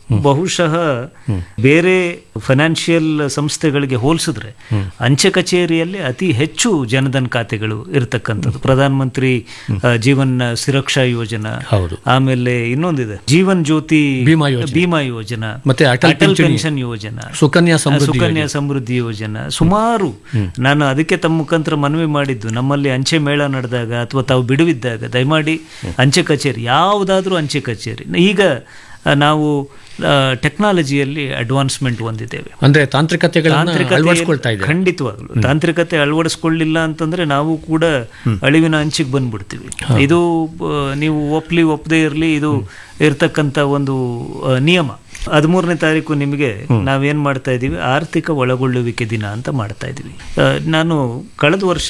ಬಹುಶಃ ಬೇರೆ ಫೈನಾನ್ಷಿಯಲ್ ಸಂಸ್ಥೆಗಳಿಗೆ ಹೋಲಿಸಿದ್ರೆ ಅಂಚೆ ಕಚೇರಿಯಲ್ಲಿ ಅತಿ ಹೆಚ್ಚು ಜನಧನ್ ಖಾತೆಗಳು ಇರತಕ್ಕಂಥದ್ದು ಪ್ರಧಾನ ಮಂತ್ರಿ ಆ, ಜೀವನ್ ಸುರಕ್ಷಾ ಯೋಜನಾ ಹೌದು ಆಮೇಲೆ ಇನ್ನೊಂದಿದೆ ಜೀವನ್ ಜ್ಯೋತಿ ಭೀಮಾ ಯೋಜನೆ. ಭೀಮಾ ಯೋಜನಾ ಮತ್ತೆ ಅಟಲ್ ಅಟಲ್ ಪಿಂಚಣಿ ಪೆನ್ಷನ್ ಯೋಜನಾ ಸುಕನ್ಯಾ ಸಮೃದ್ಧಿ ಸುಕನ್ಯಾ ಸಮೃದ್ಧಿ ಯೋಜನಾ ಸುಮಾರು ನಾನು ಅದಕ್ಕೆ ತಮ್ಮ ಮುಖಾಂತರ ಮನವಿ ಮಾಡಿದ್ದು ನಮ್ಮಲ್ಲಿ ಅಂಚೆ ಮೇಳ ನಡೆದಾಗ ಅಥವಾ ತಾವು ಬಿಡುವಿದ್ದಾಗ ದಯಮಾಡಿ ಅಂಚೆ ಕಚೇರಿ ಯಾವುದಾದ್ರೂ ಅಂಚೆ ಕಚೇರಿ ಈಗ ಆ, ನಾವು ಟೆಕ್ನಾಲಜಿಯಲ್ಲಿ ಅಡ್ವಾನ್ಸ್ಮೆಂಟ್ ಹೊಂದಿದ್ದೇವೆ ಅಂದ್ರೆ ತಾಂತ್ರಿಕತೆಗಳನ್ನ ತಾಂತ್ರಿಕತೆ ಅಳವಡಿಸ್ಕೊಳ್ತಾ ಇದ್ದಾರೆ ಖಂಡಿತವಾಗ್ಲು ತಾಂತ್ರಿಕತೆ ಅಳವಡಿಸ್ಕೊಳ್ಳಿಲ್ಲ ಅಂತಂದ್ರೆ ನಾವು ಕೂಡ ಅಳಿವಿನ ಅಂಚಿಗೆ ಬಂದ್ಬಿಡ್ತೀವಿ ಇದು ಆ, ನೀವು ಒಪ್ಲಿ ಒಪ್ಪದೇ ಇರಲಿ ಇದು ಇರ್ತಕ್ಕಂಥ ಒಂದು ಆ, ನಿಯಮ ಹದಿಮೂರನೇ ತಾರೀಕು ನಿಮಗೆ ನಾವೇನ್ ಮಾಡ್ತಾ ಇದೀವಿ ಆರ್ಥಿಕ ಒಳಗೊಳ್ಳುವಿಕೆ ದಿನ ಅಂತ ಮಾಡ್ತಾ ಇದೀವಿ ಆ, ನಾನು ಕಳೆದ ವರ್ಷ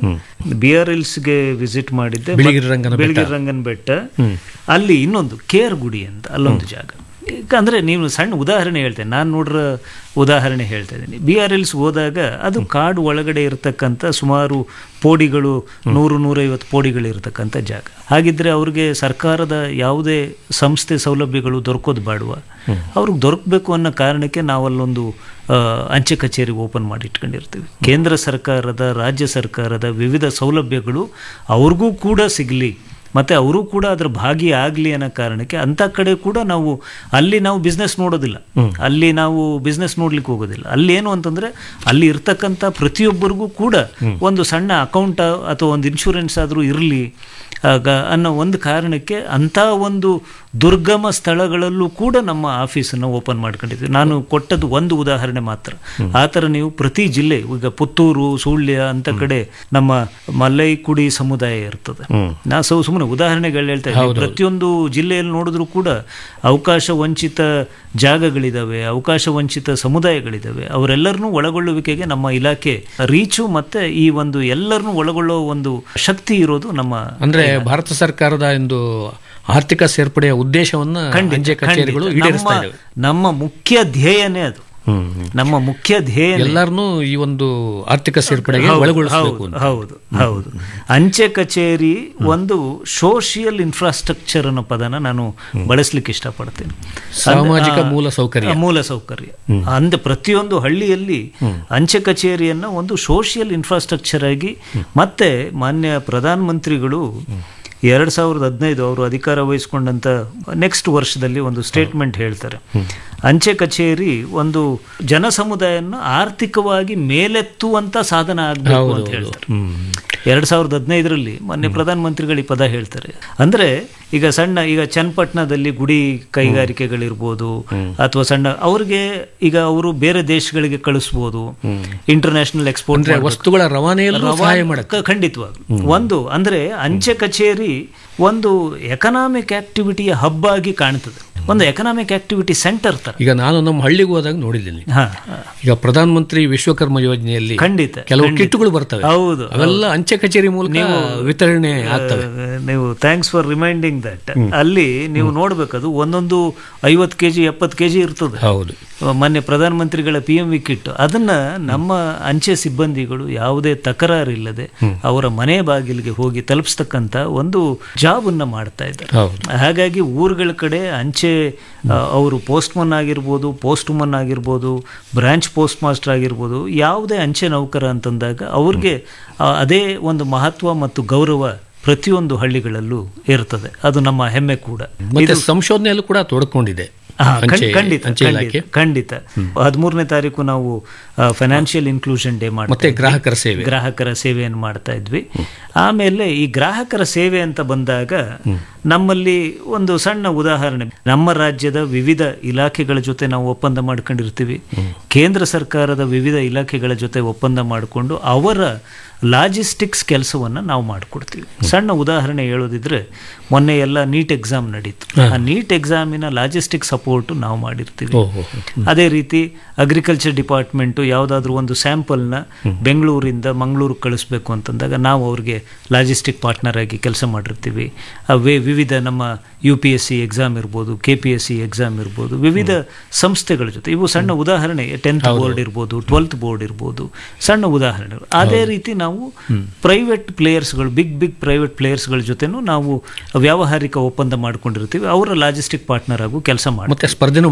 ಬಿ ಆರ್ ಗೆ ವಿಸಿಟ್ ಮಾಡಿದ್ದೆ ಬಿಳಿಗಿರಿ ರಂಗನ ಬೆಟ್ಟ. ಬಿಳಿಗಿರಿ ರಂಗನ ಬೆಟ್ಟ ಅಲ್ಲಿ ಇನ್ನೊಂದು ಕೇರ್ ಗುಡಿ ಅಂತ ಅಲ್ಲೊಂದು ಜಾಗ ಈಗ ಅಂದ್ರೆ ನೀವು ಸಣ್ಣ ಉದಾಹರಣೆ ಹೇಳ್ತೇನೆ ನಾನು ನೋಡ್ರ ಉದಾಹರಣೆ ಹೇಳ್ತಾ ಇದ್ದೀನಿ ಬಿ ಆರ್ ಎಲ್ಸ್ ಹೋದಾಗ ಅದು ಕಾಡು ಒಳಗಡೆ ಇರತಕ್ಕಂಥ ಸುಮಾರು ಪೋಡಿಗಳು ನೂರು ನೂರೈವತ್ತು ಪೋಡಿಗಳು ಇರತಕ್ಕಂಥ ಜಾಗ ಹಾಗಿದ್ರೆ ಅವ್ರಿಗೆ ಸರ್ಕಾರದ ಯಾವುದೇ ಸಂಸ್ಥೆ ಸೌಲಭ್ಯಗಳು ದೊರಕೋದು ಬಾಡುವ ಅವ್ರಿಗೆ ದೊರಕಬೇಕು ಅನ್ನೋ ಕಾರಣಕ್ಕೆ ನಾವಲ್ಲೊಂದು ಆ, ಅಂಚೆ ಕಚೇರಿ ಓಪನ್ ಮಾಡಿ ಇಟ್ಕೊಂಡಿರ್ತೀವಿ ಕೇಂದ್ರ ಸರ್ಕಾರದ ರಾಜ್ಯ ಸರ್ಕಾರದ ವಿವಿಧ ಸೌಲಭ್ಯಗಳು ಅವ್ರಿಗೂ ಕೂಡ ಸಿಗಲಿ ಮತ್ತು ಅವರು ಕೂಡ ಅದ್ರ ಭಾಗಿ ಆಗಲಿ ಅನ್ನೋ ಕಾರಣಕ್ಕೆ ಅಂಥ ಕಡೆ ಕೂಡ ನಾವು ಅಲ್ಲಿ ನಾವು ಬಿಸ್ನೆಸ್ ನೋಡೋದಿಲ್ಲ ಅಲ್ಲಿ ನಾವು ಬಿಸ್ನೆಸ್ ನೋಡ್ಲಿಕ್ಕೆ ಹೋಗೋದಿಲ್ಲ ಅಲ್ಲಿ ಏನು ಅಂತಂದ್ರೆ ಅಲ್ಲಿ ಇರ್ತಕ್ಕಂಥ ಪ್ರತಿಯೊಬ್ಬರಿಗೂ ಕೂಡ ಒಂದು ಸಣ್ಣ ಅಕೌಂಟ್ ಅಥವಾ ಒಂದು ಇನ್ಶೂರೆನ್ಸ್ ಆದರೂ ಇರಲಿ ಆಗ ಅನ್ನೋ ಒಂದು ಕಾರಣಕ್ಕೆ ಅಂಥ ಒಂದು ದುರ್ಗಮ ಸ್ಥಳಗಳಲ್ಲೂ ಕೂಡ ನಮ್ಮ ಆಫೀಸನ್ನು ಓಪನ್ ಮಾಡ್ಕೊಂಡಿದ್ವಿ ನಾನು ಕೊಟ್ಟದ್ದು ಒಂದು ಉದಾಹರಣೆ ಮಾತ್ರ ಆ ಥರ ನೀವು ಪ್ರತಿ ಜಿಲ್ಲೆ ಈಗ ಪುತ್ತೂರು ಸುಳ್ಯ ಅಂತ ಕಡೆ ನಮ್ಮ ಮಲ್ಲೈಕುಡಿ ಸಮುದಾಯ ಇರ್ತದೆ ನಾ ಸೌ ಸುಮ್ಮನೆ ಉದಾಹರಣೆಗಳು ಹೇಳ್ತಾ ಇದ್ದೀನಿ ಪ್ರತಿಯೊಂದು ಜಿಲ್ಲೆಯಲ್ಲಿ ನೋಡಿದ್ರು ಕೂಡ ಅವಕಾಶ ವಂಚಿತ ಜಾಗಗಳಿದಾವೆ ಅವಕಾಶ ವಂಚಿತ ಸಮುದಾಯಗಳಿದಾವೆ ಅವರೆಲ್ಲರನ್ನೂ ಒಳಗೊಳ್ಳುವಿಕೆಗೆ ನಮ್ಮ ಇಲಾಖೆ ರೀಚು ಮತ್ತೆ ಈ ಒಂದು ಎಲ್ಲರನ್ನೂ ಒಳಗೊಳ್ಳೋ ಒಂದು ಶಕ್ತಿ ಇರೋದು ನಮ್ಮ ಅಂದ್ರೆ ಭಾರತ ಸರ್ಕಾರದ ಒಂದು ಆರ್ಥಿಕ ಸೇರ್ಪಡೆಯ ಉದ್ದೇಶವನ್ನ ಅಂಚೆ ಕಚೇರಿಗಳು ಖಂಡಿತ. ಈಡೇರಿಸ್ತಾ ನಮ್ಮ- ಇದ್ದಾವೆ ನಮ್ಮ ಮುಖ್ಯ ಧ್ಯೇಯನೇ ಅದು ಹ್ಮ್ ನಮ್ಮ ಮುಖ್ಯ ಧ್ಯೇಯ ಎಲ್ಲರನ್ನೂ ಈ ಒಂದು ಆರ್ಥಿಕ ಸೇರ್ಪಡೆಗೆ ಒಳಗೊಳಿಸಬೇಕು ಹೌದು ಹೌದು ಹೌದು ಅಂಚೆ ಕಚೇರಿ ಒಂದು ಸೋಷಿಯಲ್ ಇನ್ಫ್ರಾಸ್ಟ್ರಕ್ಚರ್ ಅನ್ನೋ ಪದನ ನಾನು ಬಳಸ್ಲಿಕ್ಕೆ ಇಷ್ಟಪಡ್ತೇನೆ ಸಾಮಾಜಿಕ ಆ, ಮೂಲ ಸೌಕರ್ಯ ಮೂಲ ಸೌಕರ್ಯ ಅಂದ ಪ್ರತಿಯೊಂದು ಹಳ್ಳಿಯಲ್ಲಿ ಅಂಚೆ ಕಚೇರಿಯನ್ನ ಒಂದು ಸೋಷಿಯಲ್ ಇನ್ಫ್ರಾಸ್ಟ್ರಕ್ಚರ್ ಆಗಿ ಮತ್ತೆ ಮಾನ್ಯ ಪ್ರಧಾನ ಮಂತ್ರಿಗಳು ಎರಡ್ ಸಾವಿರದ ಹದಿನೈದು ಅವರು ಅಧಿಕಾರ ವಹಿಸ್ಕೊಂಡಂತ ನೆಕ್ಸ್ಟ್ ವರ್ಷದಲ್ಲಿ ಒಂದು ಸ್ಟೇಟ್ಮೆಂಟ್ ಹೇಳ್ತಾರೆ ಅಂಚೆ ಕಚೇರಿ ಒಂದು ಜನ ಸಮುದಾಯವನ್ನು ಆರ್ಥಿಕವಾಗಿ ಮೇಲೆತ್ತುವಂತ ಸಾಧನ ಆಗಬೇಕು ಅಂತ ಹೇಳ್ತಾರೆ ಎರಡ್ ಸಾವಿರದ ಹದಿನೈದರಲ್ಲಿ ಮೊನ್ನೆ ಪ್ರಧಾನ ಮಂತ್ರಿಗಳು ಈ ಪದ ಹೇಳ್ತಾರೆ ಅಂದ್ರೆ ಈಗ ಸಣ್ಣ ಈಗ ಚನ್ನಪಟ್ಟಣದಲ್ಲಿ ಗುಡಿ ಕೈಗಾರಿಕೆಗಳಿರ್ಬೋದು ಅಥವಾ ಸಣ್ಣ ಅವ್ರಿಗೆ ಈಗ ಅವರು ಬೇರೆ ದೇಶಗಳಿಗೆ ಕಳಿಸ್ಬೋದು ಇಂಟರ್ನ್ಯಾಷನಲ್ ಎಕ್ಸ್ಪೋರ್ಟ್ ಅಂದ್ರೆ ವಸ್ತುಗಳ ರವಾನೆಯಲ್ಲೂ ಸಹಾಯ ಮಾಡಕ್ಕೆ ಖಂಡಿತವಾಗ್ಲು ಒಂದು ಅಂದ್ರೆ ಅಂಚೆ ಕಚೇರಿ ಒಂದು ಎಕನಾಮಿಕ್ ಆಕ್ಟಿವಿಟಿಯ ಹಬ್ ಆಗಿ ಕಾಣ್ತದೆ ಒಂದು ಎಕನಾಮಿಕ್ ಆಕ್ಟಿವಿಟಿ ಸೆಂಟರ್ ತರ ಈಗ ನಾನು ನಮ್ಮ ಹಳ್ಳಿಗೆ ಹೋದಾಗ ನೋಡಿದ್ದೀನಿ ಹಾ ಈಗ ಪ್ರಧಾನ ಮಂತ್ರಿ ವಿಶ್ವಕರ್ಮ ಯೋಜನೆಯಲ್ಲಿ ಖಂಡಿತ ಕೆಲವು ಕಿಟ್ಗಳು ಬರ್ತವೆ ಹೌದು ಅವೆಲ್ಲ ಅಂಚೆ ಕಚೇರಿ ಮೂಲಕ ವಿತರಣೆ ಆಗ್ತವೆ ಆ, ನೀವು ಥ್ಯಾಂಕ್ಸ್ ಫಾರ್ ರಿಮೈಂಡಿಂಗ್ ದಟ್ ಅಲ್ಲಿ ನೀವು ನೋಡ್ಬೇಕದು ಒಂದೊಂದು ಐವತ್ತು ಕೆಜಿ ಎಪ್ಪತ್ತು ಕೆಜಿ ಇರ್ತದೆ ಹೌದು ಮೊನ್ನೆ ಪ್ರಧಾನಮಂತ್ರಿಗಳ ಪಿ ಎಂ ವಿ ಕಿಟ್ ಅದನ್ನ ನಮ್ಮ ಅಂಚೆ ಸಿಬ್ಬಂದಿಗಳು ಯಾವುದೇ ತಕರಾರಿಲ್ಲದೆ ಅವರ ಮನೆ ಬಾಗಿಲಿಗೆ ಹೋಗಿ ತಲುಪಿಸ್ತಕ್ಕಂಥ ಒಂದು ಜಾಬ್ ಅನ್ನ ಮಾಡ್ತಾ ಇದ್ದಾರೆ ಹೌದು ಹಾಗಾಗಿ ಊರುಗಳ ಕಡೆ ಅಂಚೆ ಆ, ಅವರು ಪೋಸ್ಟ್ಮನ್ ಆಗಿರ್ಬೋದು ಪೋಸ್ಟ್ಮನ್ ಆಗಿರ್ಬೋದು ಬ್ರಾಂಚ್ ಪೋಸ್ಟ್ ಮಾಸ್ಟರ್ ಆಗಿರ್ಬೋದು ಯಾವುದೇ ಅಂಚೆ ನೌಕರ ಅಂತಂದಾಗ ಅವ್ರಿಗೆ ಆ, ಅದೇ ಒಂದು ಮಹತ್ವ ಮತ್ತು ಗೌರವ ಪ್ರತಿಯೊಂದು ಹಳ್ಳಿಗಳಲ್ಲೂ ಇರ್ತದೆ ಅದು ನಮ್ಮ ಹೆಮ್ಮೆ ಕೂಡ ಮತ್ತೆ ಸಂಶೋಧನೆಯಲ್ಲೂ ಕೂಡ ತೊಡಕೊಂಡಿದೆ ಹಾ, ಖಂಡ್- ಅಂಚೆ ಖಂಡಿತ ಅಂಚೆ ಇಲಾಖೆ ಖಂಡಿತ ಖಂಡಿತ ಹದಿಮೂರನೇ ತಾರೀಕು ನಾವು ಫೈನಾನ್ಷಿಯಲ್ ಇನ್ಕ್ಲೂಷನ್ ಡೇ ಮತ್ತೆ ಮಾಡ್ತಾ ಗ್ರಾಹಕರ ಸೇವೆ ಗ್ರಾಹಕರ ಸೇವೆಯನ್ನು ಮಾಡ್ತಾ ಇದ್ವಿ ಆಮೇಲೆ ಈ ಗ್ರಾಹಕರ ಸೇವೆ ಅಂತ ಬಂದಾಗ ನಮ್ಮಲ್ಲಿ ಒಂದು ಸಣ್ಣ ಉದಾಹರಣೆ ನಮ್ಮ ರಾಜ್ಯದ ವಿವಿಧ ಇಲಾಖೆಗಳ ಜೊತೆ ನಾವು ಒಪ್ಪಂದ ಮಾಡ್ಕೊಂಡಿರ್ತೀವಿ ಕೇಂದ್ರ ಸರ್ಕಾರದ ವಿವಿಧ ಇಲಾಖೆಗಳ ಜೊತೆ ಒಪ್ಪಂದ ಮಾಡಿಕೊಂಡು ಅವರ ಲಾಜಿಸ್ಟಿಕ್ಸ್ ಕೆಲಸವನ್ನ ನಾವು ಮಾಡಿಕೊಡ್ತೀವಿ ಸಣ್ಣ ಉದಾಹರಣೆ ಹೇಳೋದಿದ್ರೆ ಮೊನ್ನೆ ಎಲ್ಲ ನೀಟ್ ಎಕ್ಸಾಮ್ ನಡೀತು ಆ ನೀಟ್ ಎಕ್ಸಾಮಿನ ಲಾಜಿಸ್ಟಿಕ್ ಸಪೋರ್ಟ್ ನಾವು ಮಾಡಿರ್ತೀವಿ ಓಹೋ ಅದೇ ರೀತಿ ಅಗ್ರಿಕಲ್ಚರ್ ಡಿಪಾರ್ಟ್ಮೆಂಟು ಯಾವುದಾದ್ರೂ ಒಂದು ಸ್ಯಾಂಪಲ್ನ ಬೆಂಗಳೂರಿಂದ ಮಂಗಳೂರಿಗೆ ಕಳಿಸ್ಬೇಕು ಅಂತಂದಾಗ ನಾವು ಅವ್ರಿಗೆ ಲಾಜಿಸ್ಟಿಕ್ ಪಾರ್ಟ್ನರ್ ಆಗಿ ಕೆಲಸ ಮಾಡಿರ್ತೀವಿ ಆ ವೇ ವಿವಿಧ ನಮ್ಮ U P S C exam ಇರ್ಬೋದು K P S C exam ಇರ್ಬೋದು ವಿವಿಧ ಸಂಸ್ಥೆಗಳ ಜೊತೆ ಇವು ಸಣ್ಣ ಉದಾಹರಣೆ ಟೆಂತ್ ಬೋರ್ಡ್ ಇರ್ಬೋದು ಟ್ವೆಲ್ತ್ ಬೋರ್ಡ್ ಇರ್ಬೋದು ಸಣ್ಣ ಉದಾಹರಣೆಗಳು ಅದೇ ರೀತಿ ನಾವು ಪ್ರೈವೇಟ್ ಪ್ಲೇಯರ್ಸ್ಗಳು ಬಿಗ್ ಬಿಗ್ ಪ್ರೈವೇಟ್ ಪ್ಲೇಯರ್ಸ್ಗಳ ಜೊತೆನೂ ನಾವು ವ್ಯಾವಹಾರಿಕ ಒಪ್ಪಂದ ಮಾಡ್ಕೊಂಡಿರ್ತೀವಿ ಅವರ ಲಾಜಿಸ್ಟಿಕ್ ಪಾರ್ಟ್ನರ್ ಆಗು ಕೆಲಸ ಮಾಡ್ತೀವಿ ಮತ್ತೆ ಸ್ಪರ್ಧೆನೂ